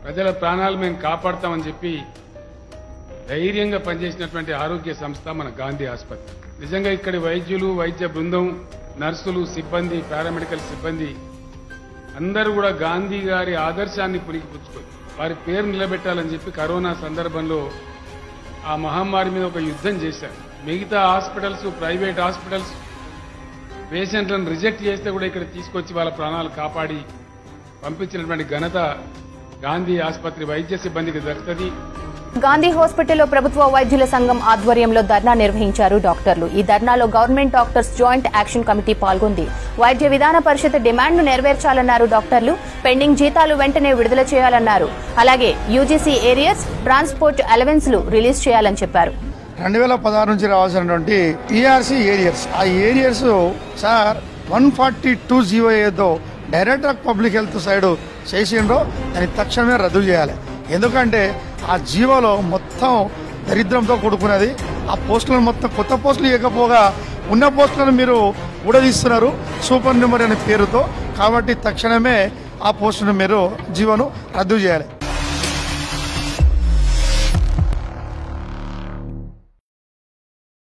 ప్రజల ప్రాణాలు మేము కాపాడతామని చెప్పి ధైర్యంగా పనిచేసినటువంటి ఆరోగ్య సంస్థ మన గాంధీ ఆసుపత్రి నిజంగా ఇక్కడి వైద్యులు వైద్య బృందం నర్సులు సిబ్బంది పారామెడికల్ సిబ్బంది అందరూ కూడా గాంధీ గారి ఆదర్శాన్ని పురికిపుచ్చుకొని వారి పేరు నిలబెట్టాలని చెప్పి కరోనా సందర్భంలో ఆ మహమ్మారి మీద ఒక యుద్ధం చేశారు మిగతా హాస్పిటల్స్ ప్రైవేట్ హాస్పిటల్స్ పేషెంట్లను రిజెక్ట్ చేస్తే కూడా ఇక్కడ తీసుకొచ్చి వాళ్ళ ప్రాణాలు కాపాడి పంపించినటువంటి ఘనత గాంధీ ఆసుపత్రి వైద్య సిబ్బందికి దక్కుతుంది గాంధీ హాస్పిటల్లో ప్రభుత్వ వైద్యుల సంఘం ఆధ్వర్యంలో ధర్నా నిర్వహించారు డాక్టర్లు ఈ ధర్నాలో government doctors joint action committee పాల్గొంది వైద్య విధాన పరిషత్ డిమాండ్ను నెరవేర్చాలన్నారు డాక్టర్లు పెండింగ్ జీతాలు వెంటనే విడుదల చేయాలన్నారు అలాగే యూజీసీ ఏరియర్స్ ట్రాన్స్పోర్ట్ అలవెన్స్లు రిలీజ్ చేయాలని చెప్పారు రెండు వేల పదహారు నుంచి రావాల్సినటువంటి టీఆర్సీ ఏరియర్స్ ఆ arrears sir one forty two GO ఏదో director of public health side చేసిండ్రో దాన్ని తక్షణమే రద్దు చేయాలి ఎందుకంటే ఆ జీవోలో మొత్తం దరిద్రంతో కూడుకున్నది ఆ పోస్టులను మొత్తం కొత్త పోస్టులు ఇవ్వకపోగా ఉన్న పోస్టులను మీరు ఊడదీస్తున్నారు సూపర్ న్యూమర్ అనే పేరుతో కాబట్టి తక్షణమే ఆ పోస్టును మీరు జీవోను రద్దు చేయాలి